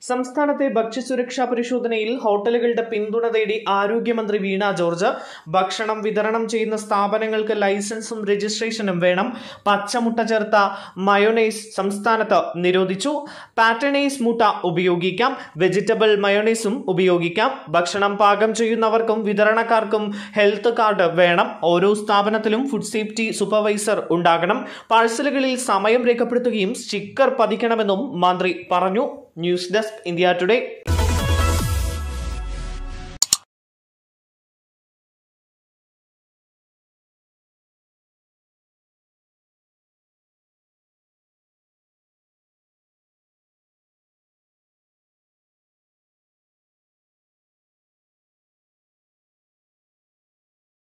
സംസ്ഥാനത്തെ ഭക്ഷ്യസുരക്ഷാ പരിശോധനയിൽ ഹോട്ടലുകളുടെ പിന്തുണ തേടി ആരോഗ്യമന്ത്രി വീണ ജോർജ് ഭക്ഷണം വിതരണം ചെയ്യുന്ന സ്ഥാപനങ്ങൾക്ക് ലൈസൻസും രജിസ്ട്രേഷനും വേണം പച്ചമുട്ട ചേർത്ത മയോണൈസ് സംസ്ഥാനത്ത് നിരോധിച്ചു പാറ്റനൈസ് മുട്ട ഉപയോഗിക്കാം വെജിറ്റബിൾ മയോണൈസും ഉപയോഗിക്കാം ഭക്ഷണം പാകം ചെയ്യുന്നവർക്കും വിതരണക്കാർക്കും ഹെൽത്ത് കാർഡ് വേണം ഓരോ സ്ഥാപനത്തിലും ഫുഡ് സേഫ്റ്റി സൂപ്പർവൈസർ ഉണ്ടാകണം പാഴ്സലുകളിൽ സമയം രേഖപ്പെടുത്തുകയും സ്റ്റിക്കർ പതിക്കണമെന്നും മന്ത്രി പറഞ്ഞു ന്യൂസ് ഡെസ്ക് ഇന്ത്യ ടുഡേ